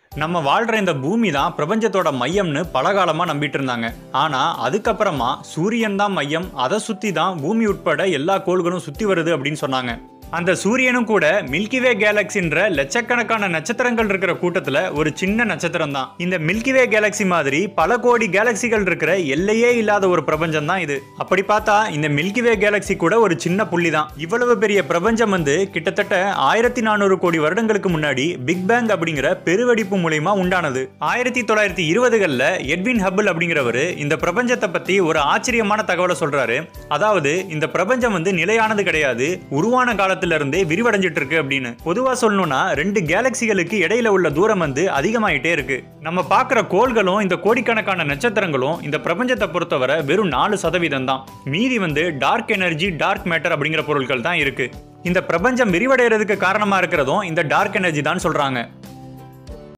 நம்ம வாழ்ற இந்த பூமி தான் பிரபஞ்சத்தோட மையம்னு பல காலமா நம்பிட்டு இருந்தாங்க ஆனா அதுக்கப்புறமா சூரியன் தான் மையம் அதை சுத்தி தான் பூமி உட்பட எல்லா கோள்களும் சுத்தி வருது அப்படின்னு சொன்னாங்க அந்த சூரியனும் கூட மில்கிவே கேலக்சின்ற லட்சக்கணக்கான நட்சத்திரங்கள் இருக்கிற கூட்டத்துல ஒரு சின்ன நட்சத்திரம் தான் இந்த மில்கிவே கேலக்சி மாதிரி பல கோடி கேலக்சிகள் இருக்கிற எல்லையே இல்லாத ஒரு பிரபஞ்சம் தான் இது அப்படி பார்த்தா இந்த மில்கிவே கேலக்சி கூட ஒரு சின்ன புள்ளி தான் இவ்வளவு பெரிய பிரபஞ்சம் வந்து கிட்டத்தட்ட ஆயிரத்தி நானூறு கோடி வருடங்களுக்கு முன்னாடி பிக் பேங் அப்படிங்கிற பெருவெடிப்பு மூலியமா உண்டானது ஆயிரத்தி தொள்ளாயிரத்தி இருபதுகளில் எட்வின் ஹபிள் அப்படிங்கிறவர் இந்த பிரபஞ்சத்தை பத்தி ஒரு ஆச்சரியமான தகவலை சொல்றாரு அதாவது இந்த பிரபஞ்சம் வந்து நிலையானது கிடையாது உருவான காலத்துல இருந்தே விரிவடைஞ்சிட்டு இருக்கு அப்படின்னு பொதுவா சொல்லணும்னா ரெண்டு கேலக்சிகளுக்கு இடையில உள்ள தூரம் வந்து அதிகமாயிட்டே இருக்கு நம்ம பார்க்குற கோள்களும் இந்த கோடிக்கணக்கான நட்சத்திரங்களும் இந்த பிரபஞ்சத்தை பொறுத்தவரை வெறும் நாலு சதவீதம் தான் மீதி வந்து டார்க் எனர்ஜி டார்க் மேட்டர் அப்படிங்கிற பொருட்கள் தான் இருக்கு இந்த பிரபஞ்சம் விரிவடைகிறதுக்கு காரணமா இருக்கிறதும் இந்த டார்க் எனர்ஜி தான் சொல்றாங்க